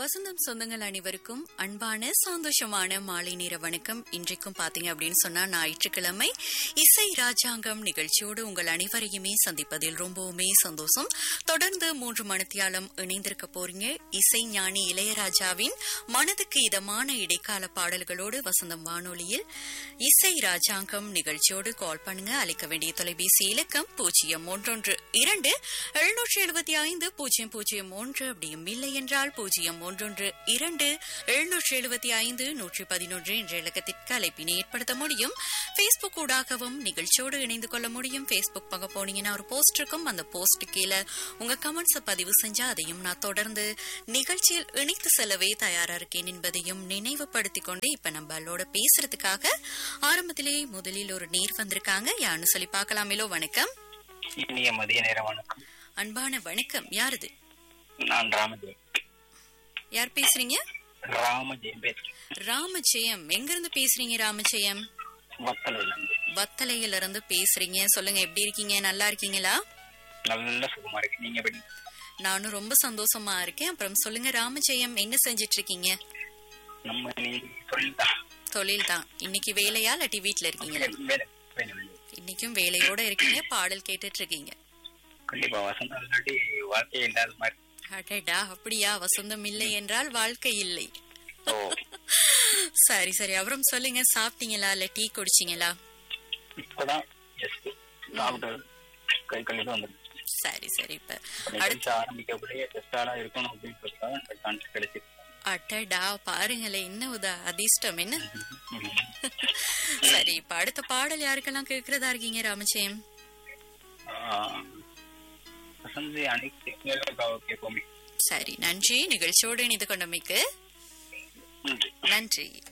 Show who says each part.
Speaker 1: வசந்தம் சொந்தங்கள் அனைவருக்கும் அன்பான சந்தோஷமான மாலை நேர வணக்கம் இன்றைக்கும் பாத்தீங்க அப்படின்னு சொன்னா ஞாயிற்றுக்கிழமை இசை ராஜாங்கம் நிகழ்ச்சியோடு உங்கள் அனைவரையுமே சந்திப்பதில் ரொம்பவுமே சந்தோஷம் தொடர்ந்து மூன்று மணித்தியாலம் இணைந்திருக்க போறீங்க இசை ஞானி இளையராஜாவின் மனதுக்கு இதமான இடைக்கால பாடல்களோடு வசந்தம் வானொலியில் இசை ராஜாங்கம் நிகழ்ச்சியோடு கால் பண்ணுங்க அழைக்க வேண்டிய தொலைபேசி இலக்கம் பூஜ்ஜியம் ஒன்றொன்று இரண்டு எழுநூற்றி எழுபத்தி ஐந்து பூஜ்ஜியம் பூஜ்ஜியம் ஒன்று அப்படியும் இல்லை என்றால் பூஜ்ஜியம் ஒன்றொன்று இரண்டு எழுநூற்றி எழுபத்தி ஐந்து நூற்றி பதினொன்று என்ற இலக்கத்திற்கு அழைப்பினை ஏற்படுத்த முடியும் பேஸ்புக் ஊடாகவும் நிகழ்ச்சியோடு இணைந்து கொள்ள முடியும் பேஸ்புக் பக்கம் போனீங்கன்னா ஒரு போஸ்ட் இருக்கும் அந்த போஸ்ட் கீழே உங்க கமெண்ட்ஸை பதிவு செஞ்சா அதையும் நான் தொடர்ந்து நிகழ்ச்சியில் இணைத்து செல்லவே தயாரா இருக்கேன் என்பதையும் நினைவுபடுத்திக் கொண்டு இப்ப நம்மளோட பேசுறதுக்காக ஆரம்பத்திலே முதலில் ஒரு நீர் வந்திருக்காங்க யாருன்னு சொல்லி பார்க்கலாமேலோ வணக்கம்
Speaker 2: இனிய மதிய நேர வணக்கம்
Speaker 1: அன்பான வணக்கம் யாருது
Speaker 2: நான் ராமஜெயம்
Speaker 1: யார் பேசுறீங்க
Speaker 2: ராமஜெயம் பேசுறேன்
Speaker 1: ராமஜெயம் எங்க இருந்து பேசுறீங்க ராமஜெயம்
Speaker 2: வத்தலையில இருந்து
Speaker 1: வத்தலையில இருந்து பேசுறீங்க சொல்லுங்க எப்படி இருக்கீங்க நல்லா இருக்கீங்களா
Speaker 2: நல்ல சுகமா இருக்கு நீங்க எப்படி
Speaker 1: நானும் ரொம்ப சந்தோஷமா இருக்கேன் அப்புறம் சொல்லுங்க ராமஜெயம் என்ன செஞ்சிட்டு இருக்கீங்க
Speaker 2: நம்ம நீ தொழில் தான்
Speaker 1: தொழில் தான் இன்னைக்கு வேலையா இல்லாட்டி வீட்ல இருக்கீங்க
Speaker 2: வேலை வேலை வேலை
Speaker 1: இன்னைக்கும் வேலையோட இருக்கீங்க பாடல் கேட்டுட்டு இருக்கீங்க
Speaker 2: கண்டிப்பா வசந்தம் இல்லாட்டி வாழ்க்கையே இல்லாத மாதிரி
Speaker 1: அடடா அப்படியா வசந்தம் இல்லை என்றால் வாழ்க்கை இல்லை
Speaker 2: ஓ
Speaker 1: சரி சரி அப்புறம் சொல்லுங்க சாப்பிட்டீங்களா இல்ல டீ குடிச்சீங்களா
Speaker 2: இப்பதான் ஜஸ்ட் சாப்பிட்டு கை கழிவு வந்துருச்சு
Speaker 1: சரி சரி இப்ப
Speaker 2: நிகழ்ச்சி ஆரம்பிக்கக்கூடிய டெஸ்டாலா இருக்கணும் அப்படின்னு சொல்லிட்டு அந்த சான்ஸ் கிடைச்சிருக்கு
Speaker 1: அடடா பாருங்களேன் என்ன உதா அதிர்ஷ்டம் என்ன சரி இப்ப அடுத்த பாடல் யாருக்கெல்லாம் கேக்குறதா இருக்கீங்க ராமஜெயம்
Speaker 2: ஆஹ், வசந்தி அனைத்து கேட்போமே
Speaker 1: சரி நன்றி நிகழ்ச்சியோடு இணைந்து கொண்டமைக்கு
Speaker 2: நன்றி
Speaker 1: நன்றி